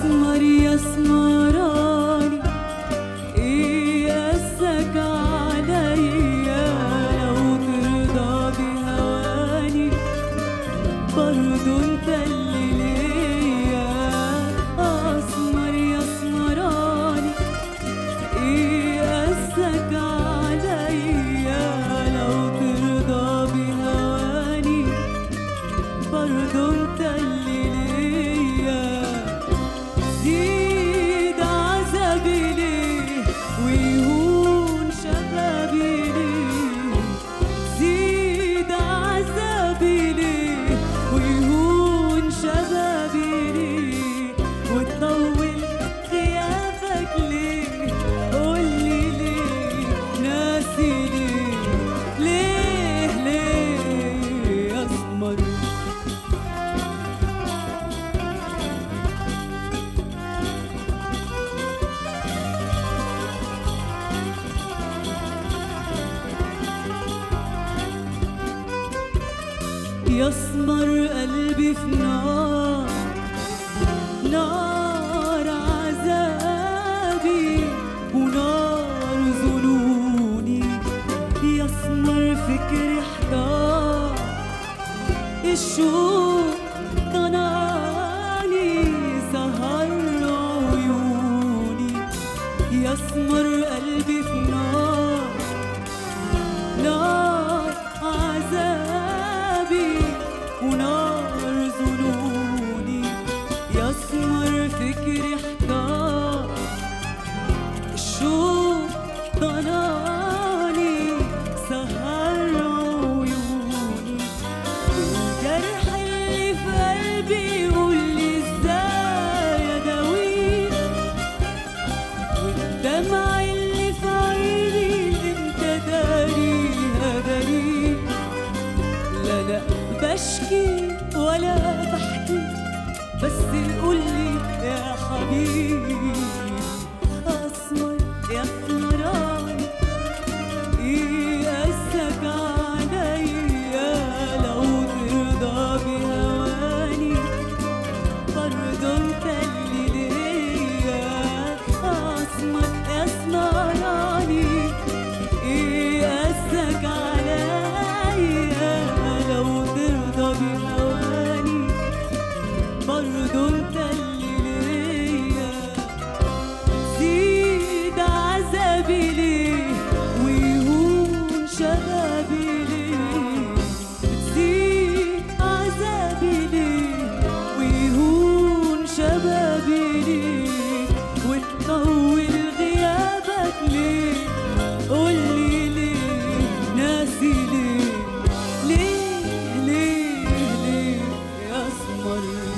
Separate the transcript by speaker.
Speaker 1: اسمر يا اسمراني ايه قاسك عليا لو ترضى بهواني برضو انت اللي ليا اسمر يا اسمراني ايه قاسك عليا لو ترضى بهواني برضو انت اللي ليا زيد عذابي ليه ويهون شبابي ليه زيد عذابي ليه ويهون شبابي ليه وتطول غيابك ليه قولي ليه ناسي ليه ليه ليه اسمر يسمر قلبي في نار نار عذابي ونار ظنوني يسمر فكري احتار الشوق طناني سهر عيوني يسمر قلبي في نار نار عذابي ونار ظنوني يسمر فكري احتار الشوق ضناني سهر عيوني الجرح اللي في قلبي يقول لي ازاي اداويه والدمع اللي في عيني انت داريها داري لا لا بشكي ولا بحكي بس قولي يا حبيبي اسمر يا اسمراني ايه قاسك عليا لو ترضى بهواني برضو انت اللي ليا اسمر يا اسمراني ايه قاسك عليا لو ترضى بهواني برضو انت اللي ليا زيد عذابي ليه ويهون شبابي ليه زيد عذابي ليه ويهون شبابي ليه وتطول غيابك ليه قولي ليه ناسي ليه ليه ليه ليه يا اسمر